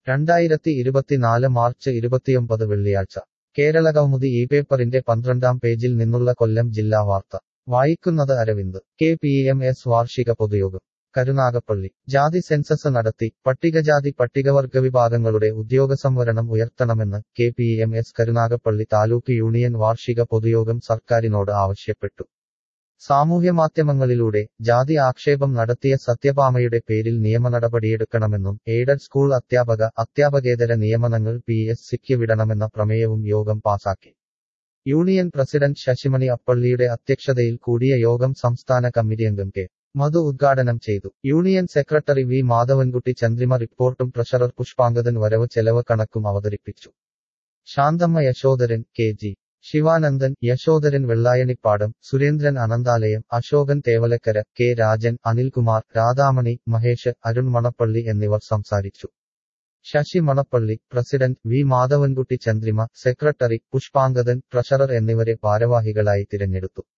രണ്ടായിരത്തി ഇരുപത്തിനാല് മാർച്ച് ഇരുപത്തിയൊമ്പത് വെള്ളിയാഴ്ച കേരളകൗമുദി ഈ പേപ്പറിന്റെ പന്ത്രണ്ടാം പേജിൽ നിന്നുള്ള കൊല്ലം ജില്ലാ വാർത്ത വായിക്കുന്നത് Aravind K P M S വാർഷിക പൊതുയോഗം കരുനാഗപ്പള്ളി ജാതി സെൻസസ് നടത്തി പട്ടികജാതി പട്ടികവർഗ വിഭാഗങ്ങളുടെ ഉദ്യോഗസംവരണം ഉയർത്തണമെന്ന് K P M S Karunagappally taluk union വാർഷിക പൊതുയോഗം സർക്കാരിനോട് ആവശ്യപ്പെട്ടു സാമൂഹ്യമാധ്യമങ്ങളിലൂടെ ജാതി ആക്ഷേപം നടത്തിയ സത്യഭാമയുടെ പേരിൽ നിയമനടപടിയെടുക്കണമെന്നും എയ്ഡഡ് സ്കൂൾ അധ്യാപക അധ്യാപകേതര നിയമനങ്ങൾ പി എസ് സിക്ക് വിടണമെന്ന പ്രമേയവും യോഗം പാസാക്കി യൂണിയൻ പ്രസിഡന്റ് ശശിമണി അപ്പള്ളിയുടെ അധ്യക്ഷതയിൽ കൂടിയ യോഗം സംസ്ഥാന കമ്മിറ്റി അംഗം കെ മധു ഉദ്ഘാടനം ചെയ്തു union secretary V Madhavankutty Chandrima റിപ്പോർട്ടും ട്രഷറർ പുഷ്പാങ്കദൻ വരവ് ചെലവ് കണക്കും അവതരിപ്പിച്ചു Santhamma Yashodharan K G Sivanandan Yashodharan Vellayanippadam Surendran Ananthalayam Ashokan Thevalakkara K Rajan Anilkumar Radhamani Mahesh Arun Manappally എന്നിവർ സംസാരിച്ചു Sasi Manappally president V Madhavankutty Chandrima secretary Pushpangadan treasurer എന്നിവരെ ഭാരവാഹികളായി തിരഞ്ഞെടുത്തു